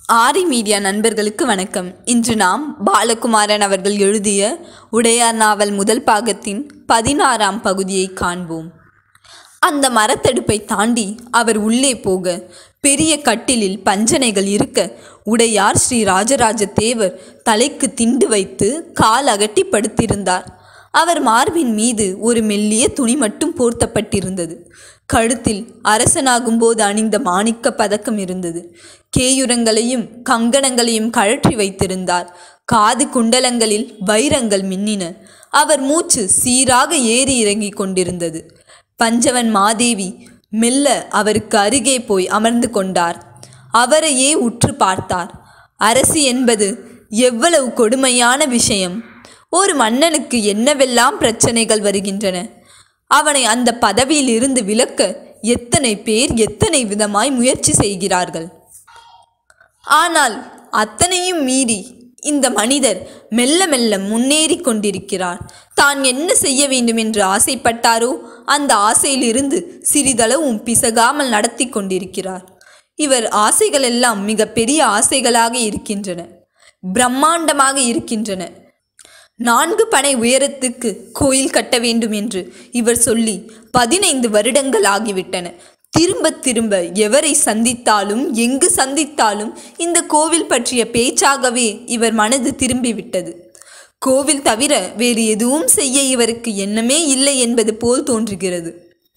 ஆரி media நண்பர்களுக்கு வணக்கம் இன்று நாம் பாலகுமாரன் அவர்கள் எழுதிய உடையார் நாவல் முதல் பாகத்தின் பதினாறாம் பகுதியை காண்போம் அந்த மரத்தடுப்பை தாண்டி அவர் உள்ளே போக பெரிய கட்டிலில் பஞ்சனைகள் இருக்க உடையார் ஸ்ரீ ராஜராஜ தேவர் தலைக்கு திண்டு வைத்து கால் அகட்டி படுத்திருந்தார் அவர் மார்பின் மீது ஒரு மெல்லிய துணி மட்டும் போர்த்தப்பட்டிருந்தது கழுத்தில் அரசனாகும்போது அணிந்த மாணிக்க பதக்கம் இருந்தது கேயுரங்களையும் கங்கணங்களையும் கழற்றி வைத்திருந்தார் காது குண்டலங்களில் வைரங்கள் மின்னின அவர் மூச்சு சீராக ஏறி இறங்கிக் கொண்டிருந்தது பஞ்சவன் மாதேவி மெல்ல அவருக்கு அருகே போய் அமர்ந்து கொண்டார் அவரையே உற்று பார்த்தார் அரசி என்பது எவ்வளவு கொடுமையான விஷயம் ஒரு மன்னனுக்கு என்னவெல்லாம் பிரச்சனைகள் வருகின்றன அவனை அந்த பதவியில் இருந்து விலக்க எத்தனை பேர் எத்தனை விதமாய் முயற்சி செய்கிறார்கள் ஆனால் அத்தனையும் மீறி இந்த மனிதர் மெல்ல மெல்ல முன்னேறி கொண்டிருக்கிறார் தான் என்ன செய்ய வேண்டும் என்று ஆசைப்பட்டாரோ அந்த ஆசையிலிருந்து சிறிதளவும் பிசகாமல் நடத்தி கொண்டிருக்கிறார் இவர் ஆசைகள் எல்லாம் மிக பெரிய ஆசைகளாக இருக்கின்றன பிரம்மாண்டமாக இருக்கின்றன நான்கு பனை உயரத்துக்கு கோயில் கட்ட வேண்டும் என்று இவர் சொல்லி பதினைந்து வருடங்கள் ஆகிவிட்டன திரும்ப திரும்ப எவரை சந்தித்தாலும் எங்கு சந்தித்தாலும் இந்த கோவில் பற்றிய பேச்சாகவே இவர் மனது திரும்பிவிட்டது கோவில் தவிர வேறு எதுவும் செய்ய இவருக்கு எண்ணமே இல்லை என்பது போல் தோன்றுகிறது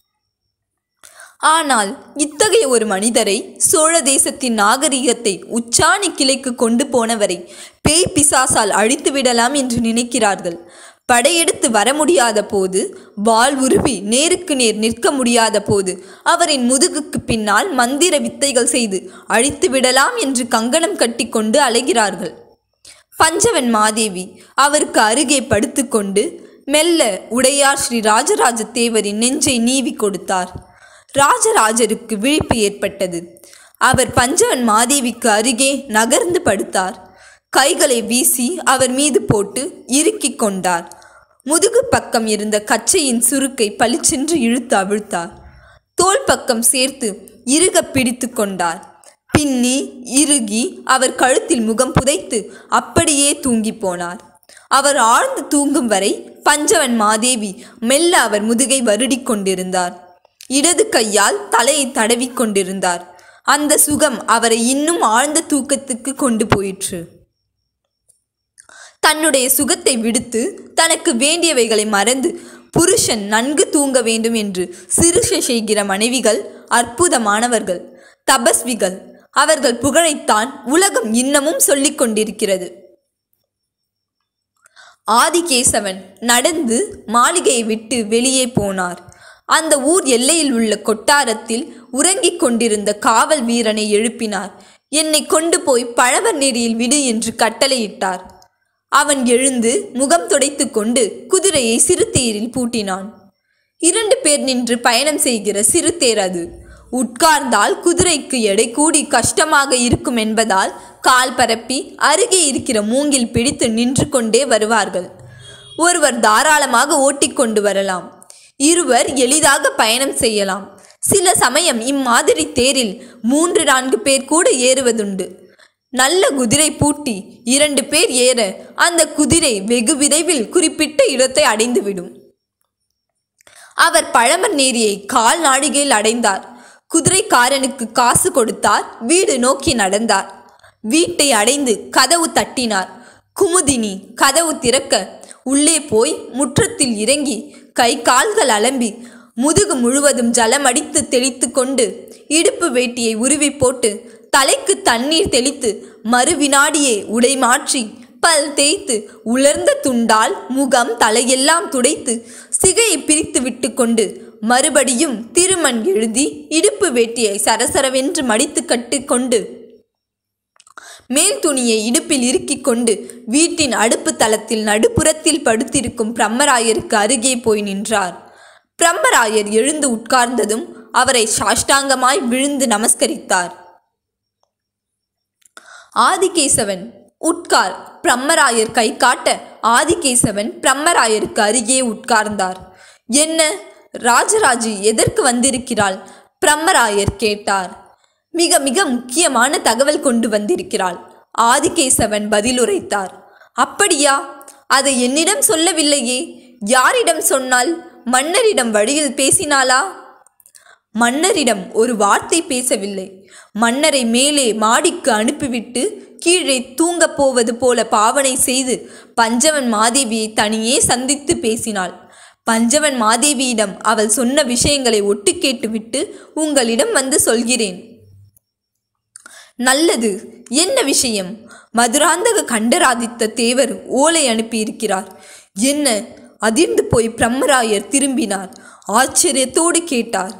ஆனால் இத்தகைய ஒரு மனிதரை சோழ தேசத்தின் நாகரிகத்தை உச்சாணி கிளைக்கு கொண்டு போனவரை பேய் பிசாசால் அழித்து விடலாம் என்று நினைக்கிறார்கள் படையெடுத்து வர முடியாத போது வாள் உருவி நேருக்கு நேர் நிற்க முடியாத போது அவரின் முதுகுக்கு பின்னால் மந்திர வித்தைகள் செய்து அழித்து விடலாம் என்று கங்கணம் கட்டிக்கொண்டு அலைகிறார்கள் பஞ்சவன் மாதேவி அவருக்கு அருகே படுத்துக்கொண்டு மெல்ல உடையார் ஸ்ரீ ராஜராஜ தேவரின் நெஞ்சை நீவி கொடுத்தார் ராஜராஜருக்கு விழிப்பு ஏற்பட்டது அவர் பஞ்சவன் மாதேவிக்கு அருகே நகர்ந்து படுத்தார் கைகளை வீசி அவர் மீது போட்டு இறுக்கிக் கொண்டார் முதுகு பக்கம் இருந்த கச்சையின் சுருக்கை பளிச்சென்று இழுத்து அவிழ்த்தார் தோள் பக்கம் சேர்த்து இறுக பிடித்து கொண்டார் பின்னி இறுகி அவர் கழுத்தில் முகம் புதைத்து அப்படியே தூங்கி போனார் அவர் ஆழ்ந்து தூங்கும் வரை பஞ்சவன் மாதேவி மெல்ல அவர் முதுகை வருடிக் கொண்டிருந்தார் இடது கையால் தலையை தடவிக் கொண்டிருந்தார் அந்த சுகம் அவரை இன்னும் ஆழ்ந்த தூக்கத்துக்கு கொண்டு போயிற்று தன்னுடைய சுகத்தை விடுத்து தனக்கு வேண்டியவைகளை மறந்து புருஷன் நன்கு தூங்க வேண்டும் என்று சிறுஷ செய்கிற மனைவிகள் அற்புதமானவர்கள் தபஸ்விகள் அவர்கள் புகழைத்தான் உலகம் இன்னமும் சொல்லிக் கொண்டிருக்கிறது ஆதிகேசவன் நடந்து மாளிகையை விட்டு வெளியே போனார் அந்த ஊர் எல்லையில் உள்ள கொட்டாரத்தில் உறங்கிக் கொண்டிருந்த காவல் வீரனை எழுப்பினார் என்னை கொண்டு போய் பழவர் நெறியில் விடு என்று கட்டளையிட்டார் அவன் எழுந்து முகம் துடைத்து கொண்டு குதிரையை சிறுதேரில் பூட்டினான் இரண்டு பேர் நின்று பயணம் செய்கிற சிறுதேர் அது உட்கார்ந்தால் குதிரைக்கு எடை கூடி கஷ்டமாக இருக்கும் என்பதால் கால் பரப்பி அருகே இருக்கிற மூங்கில் பிடித்து நின்று கொண்டே வருவார்கள் ஒருவர் தாராளமாக ஓட்டிக்கொண்டு வரலாம் இருவர் எளிதாக பயணம் செய்யலாம் சில சமயம் இம்மாதிரி தேரில் மூன்று நான்கு பேர் கூட ஏறுவதுண்டு நல்ல குதிரை பூட்டி இரண்டு பேர் ஏற அந்த குதிரை வெகு விரைவில் குறிப்பிட்ட இடத்தை அடைந்துவிடும் அவர் பழமர் நேரியை கால் நாடிகையில் அடைந்தார் குதிரைக்காரனுக்கு காசு கொடுத்தார் வீடு நோக்கி நடந்தார் வீட்டை அடைந்து கதவு தட்டினார் குமுதினி கதவு திறக்க உள்ளே போய் முற்றத்தில் இறங்கி கை கால்கள் அலம்பி முதுகு முழுவதும் ஜலமடித்து தெளித்து கொண்டு இடுப்பு வேட்டியை உருவி போட்டு தலைக்கு தண்ணீர் தெளித்து மறு வினாடியே உடை மாற்றி பல் தேய்த்து உலர்ந்த துண்டால் முகம் தலையெல்லாம் துடைத்து சிகையை பிரித்து விட்டு கொண்டு மறுபடியும் திருமண் எழுதி இடுப்பு வேட்டியை சரசரவென்று மடித்து கட்டிக்கொண்டு மேல் துணியை இடுப்பில் இறுக்கிக் கொண்டு வீட்டின் அடுப்பு தளத்தில் நடுப்புறத்தில் படுத்திருக்கும் பிரம்மராயருக்கு அருகே போய் நின்றார் பிரம்மராயர் எழுந்து உட்கார்ந்ததும் அவரை சாஷ்டாங்கமாய் விழுந்து நமஸ்கரித்தார் ஆதிகேசவன் உட்கார் பிரம்மராயர் கை காட்ட ஆதிகேசவன் பிரம்மராயருக்கு அருகே உட்கார்ந்தார் என்ன ராஜராஜி எதற்கு வந்திருக்கிறாள் பிரம்மராயர் கேட்டார் மிக மிக முக்கியமான தகவல் கொண்டு வந்திருக்கிறாள் ஆதிகேசவன் பதிலுரைத்தார் அப்படியா அதை என்னிடம் சொல்லவில்லையே யாரிடம் சொன்னாள் மன்னரிடம் வழியில் பேசினாளா மன்னரிடம் ஒரு வார்த்தை பேசவில்லை மன்னரை மேலே மாடிக்கு அனுப்பிவிட்டு கீழே தூங்கப் போவது போல பாவனை செய்து பஞ்சவன் மாதேவியை தனியே சந்தித்து பேசினாள் பஞ்சவன் மாதேவியிடம் அவள் சொன்ன விஷயங்களை ஒட்டு கேட்டுவிட்டு உங்களிடம் வந்து சொல்கிறேன் நல்லது என்ன விஷயம் மதுராந்தக கண்டராதித்த தேவர் ஓலை அனுப்பியிருக்கிறார் என்ன அதிர்ந்து போய் பிரம்மராயர் திரும்பினார் ஆச்சரியத்தோடு கேட்டார்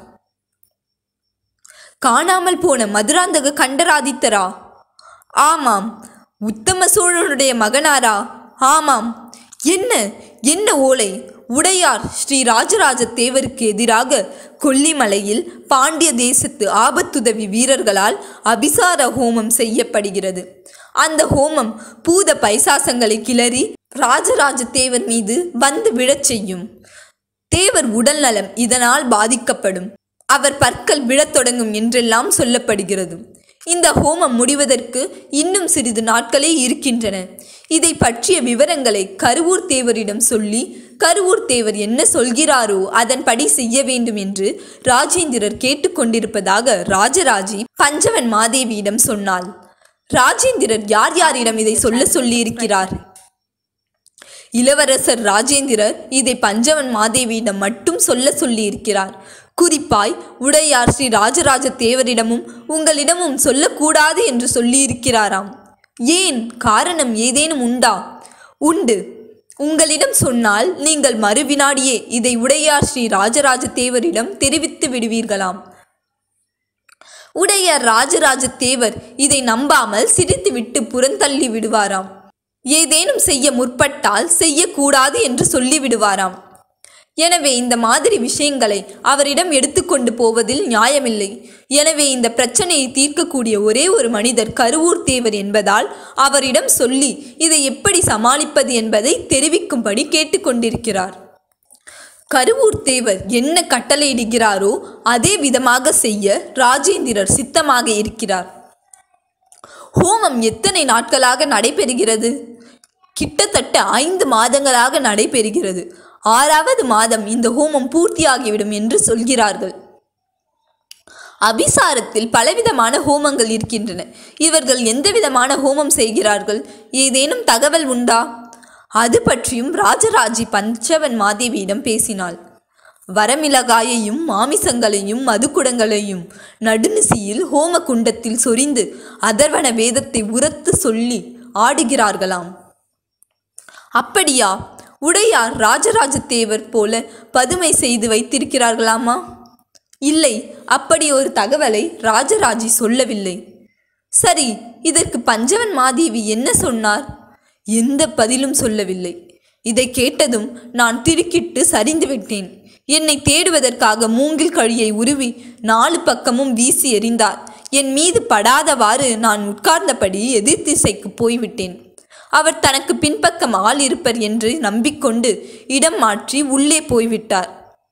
காணாமல் போன மதுராந்தக கண்டராதித்தரா ஆமாம் உத்தம சோழனுடைய மகனாரா ஆமாம் என்ன என்ன ஓலை உடையார் ஸ்ரீ ராஜராஜ தேவருக்கு எதிராக கொல்லிமலையில் பாண்டிய தேசத்து ஆபத்துதவி வீரர்களால் அபிசார ஹோமம் செய்யப்படுகிறது அந்த ஹோமம் பூத பைசாசங்களை கிளறி ராஜராஜ தேவர் மீது வந்து விழச் செய்யும் தேவர் உடல்நலம் இதனால் பாதிக்கப்படும் அவர் பற்கள் விழத் தொடங்கும் என்றெல்லாம் சொல்லப்படுகிறது இந்த ஹோமம் முடிவதற்கு இன்னும் சிறிது நாட்களே இருக்கின்றன இதை பற்றிய விவரங்களை கருவூர் தேவரிடம் சொல்லி கருவூர் தேவர் என்ன சொல்கிறாரோ அதன்படி செய்ய வேண்டும் என்று ராஜேந்திரர் கேட்டுக்கொண்டிருப்பதாக ராஜராஜி பஞ்சவன் மாதேவியிடம் சொன்னாள் ராஜேந்திரர் யார் யாரிடம் இதை சொல்ல சொல்லியிருக்கிறார் இளவரசர் ராஜேந்திரர் இதை பஞ்சவன் மாதேவியிடம் மட்டும் சொல்ல சொல்லியிருக்கிறார் குறிப்பாய் உடையார் ஸ்ரீ ராஜராஜ தேவரிடமும் உங்களிடமும் சொல்லக்கூடாது என்று சொல்லியிருக்கிறாராம் ஏன் காரணம் ஏதேனும் உண்டா உண்டு உங்களிடம் சொன்னால் நீங்கள் மறுவினாடியே இதை உடையார் ஸ்ரீ ராஜராஜ தேவரிடம் தெரிவித்து விடுவீர்களாம் உடையார் ராஜராஜ தேவர் இதை நம்பாமல் சிரித்துவிட்டு புறந்தள்ளி விடுவாராம் ஏதேனும் செய்ய முற்பட்டால் செய்யக்கூடாது என்று சொல்லிவிடுவாராம் எனவே இந்த மாதிரி விஷயங்களை அவரிடம் எடுத்துக்கொண்டு போவதில் நியாயமில்லை எனவே இந்த பிரச்சனையை தீர்க்கக்கூடிய ஒரே ஒரு மனிதர் கருவூர் தேவர் என்பதால் அவரிடம் சொல்லி இதை எப்படி சமாளிப்பது என்பதை தெரிவிக்கும்படி கேட்டுக்கொண்டிருக்கிறார் கருவூர் தேவர் என்ன கட்டளையிடுகிறாரோ அதே விதமாக செய்ய ராஜேந்திரர் சித்தமாக இருக்கிறார் ஹோமம் எத்தனை நாட்களாக நடைபெறுகிறது கிட்டத்தட்ட ஐந்து மாதங்களாக நடைபெறுகிறது ஆறாவது மாதம் இந்த ஹோமம் பூர்த்தியாகிவிடும் என்று சொல்கிறார்கள் அபிசாரத்தில் பலவிதமான ஹோமங்கள் இருக்கின்றன இவர்கள் எந்த விதமான ஹோமம் செய்கிறார்கள் ஏதேனும் தகவல் உண்டா அது பற்றியும் ராஜராஜி பஞ்சவன் மாதேவியிடம் பேசினாள் வரமிளகாயையும் மாமிசங்களையும் மதுக்குடங்களையும் நடுநிசியில் ஹோம குண்டத்தில் சொரிந்து அதர்வன வேதத்தை உரத்து சொல்லி ஆடுகிறார்களாம் அப்படியா உடையார் ராஜராஜ தேவர் போல பதுமை செய்து வைத்திருக்கிறார்களாமா இல்லை அப்படி ஒரு தகவலை ராஜராஜி சொல்லவில்லை சரி இதற்கு பஞ்சவன் மாதேவி என்ன சொன்னார் எந்த பதிலும் சொல்லவில்லை இதை கேட்டதும் நான் திடுக்கிட்டு சரிந்து விட்டேன் என்னை தேடுவதற்காக மூங்கில் கழியை உருவி நாலு பக்கமும் வீசி எறிந்தார் என் மீது படாதவாறு நான் உட்கார்ந்தபடி எதிர் திசைக்கு போய்விட்டேன் அவர் தனக்கு பின்பக்கம் ஆள் இருப்பர் என்று நம்பிக்கொண்டு இடம் மாற்றி உள்ளே போய்விட்டார்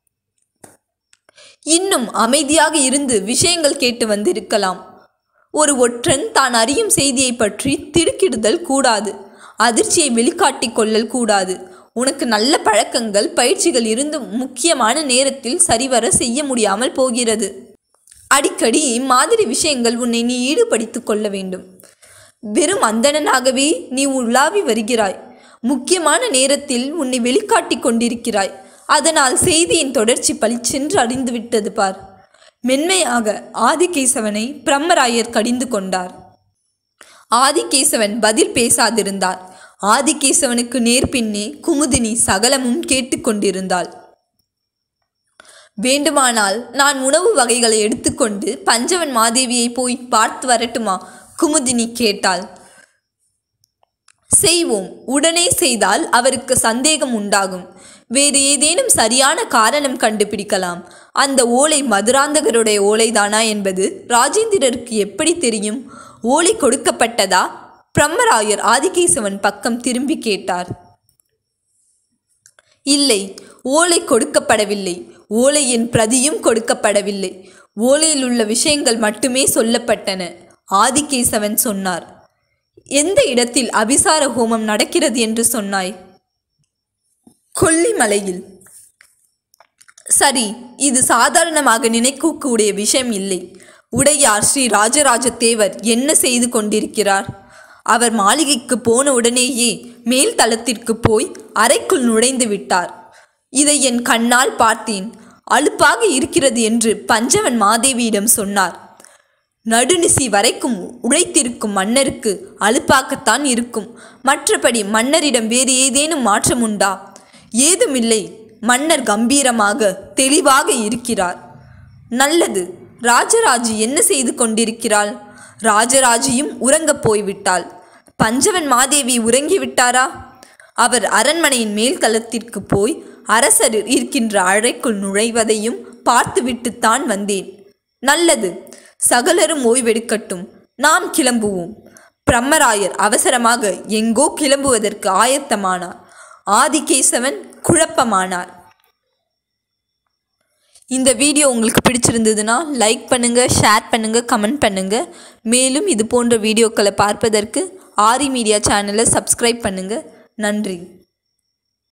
இன்னும் அமைதியாக இருந்து விஷயங்கள் கேட்டு வந்திருக்கலாம் ஒரு ஒற்றன் தான் அறியும் செய்தியை பற்றி திடுக்கிடுதல் கூடாது அதிர்ச்சியை வெளிக்காட்டிக் கொள்ளல் கூடாது உனக்கு நல்ல பழக்கங்கள் பயிற்சிகள் இருந்தும் முக்கியமான நேரத்தில் சரிவர செய்ய முடியாமல் போகிறது அடிக்கடி இம்மாதிரி விஷயங்கள் உன்னை நீ ஈடுபடுத்திக் கொள்ள வேண்டும் வெறும் அந்தணனாகவே நீ உலாவி வருகிறாய் முக்கியமான நேரத்தில் உன்னை வெளிக்காட்டிக் கொண்டிருக்கிறாய் அதனால் செய்தியின் தொடர்ச்சி பளிச்சென்று அறிந்துவிட்டது பார் மென்மையாக ஆதிகேசவனை பிரம்மராயர் கடிந்து கொண்டார் ஆதிகேசவன் பதில் பேசாதிருந்தார் ஆதிகேசவனுக்கு நேர்பின்னே குமுதினி சகலமும் கேட்டுக்கொண்டிருந்தாள் வேண்டுமானால் நான் உணவு வகைகளை எடுத்துக்கொண்டு பஞ்சவன் மாதேவியை போய் பார்த்து வரட்டுமா குமுதினி கேட்டாள் செய்வோம் உடனே செய்தால் அவருக்கு சந்தேகம் உண்டாகும் வேறு ஏதேனும் சரியான காரணம் கண்டுபிடிக்கலாம் அந்த ஓலை மதுராந்தகருடைய ஓலைதானா என்பது ராஜேந்திரருக்கு எப்படி தெரியும் ஓலை கொடுக்கப்பட்டதா பிரம்மராயர் ஆதிகேசவன் பக்கம் திரும்பி கேட்டார் இல்லை ஓலை கொடுக்கப்படவில்லை ஓலையின் பிரதியும் கொடுக்கப்படவில்லை ஓலையில் உள்ள விஷயங்கள் மட்டுமே சொல்லப்பட்டன ஆதிகேசவன் சொன்னார் எந்த இடத்தில் அபிசார ஹோமம் நடக்கிறது என்று சொன்னாய் கொல்லிமலையில் சரி இது சாதாரணமாக நினைக்கக்கூடிய விஷயம் இல்லை உடையார் ஸ்ரீ ராஜராஜ தேவர் என்ன செய்து கொண்டிருக்கிறார் அவர் மாளிகைக்கு போன உடனேயே மேல் தளத்திற்கு போய் அறைக்குள் நுழைந்து விட்டார் இதை என் கண்ணால் பார்த்தேன் அலுப்பாக இருக்கிறது என்று பஞ்சவன் மாதேவியிடம் சொன்னார் நடுநிசி வரைக்கும் உழைத்திருக்கும் மன்னருக்கு அலுப்பாகத்தான் இருக்கும் மற்றபடி மன்னரிடம் வேறு ஏதேனும் மாற்றம் உண்டா ஏதுமில்லை மன்னர் கம்பீரமாக தெளிவாக இருக்கிறார் நல்லது ராஜராஜி என்ன செய்து கொண்டிருக்கிறாள் ராஜராஜியும் உறங்கப் போய்விட்டாள் பஞ்சவன் மாதேவி உறங்கிவிட்டாரா அவர் அரண்மனையின் மேல் தளத்திற்கு போய் அரசர் இருக்கின்ற அறைக்குள் நுழைவதையும் பார்த்துவிட்டுத்தான் வந்தேன் நல்லது சகலரும் ஓய்வெடுக்கட்டும் நாம் கிளம்புவோம் பிரம்மராயர் அவசரமாக எங்கோ கிளம்புவதற்கு ஆயத்தமானார் ஆதிகேசவன் குழப்பமானார் இந்த வீடியோ உங்களுக்கு பிடிச்சிருந்ததுன்னா லைக் பண்ணுங்கள் ஷேர் பண்ணுங்கள் கமெண்ட் பண்ணுங்கள் மேலும் இது போன்ற வீடியோக்களை பார்ப்பதற்கு ஆரி மீடியா சேனலை சப்ஸ்கிரைப் பண்ணுங்கள் நன்றி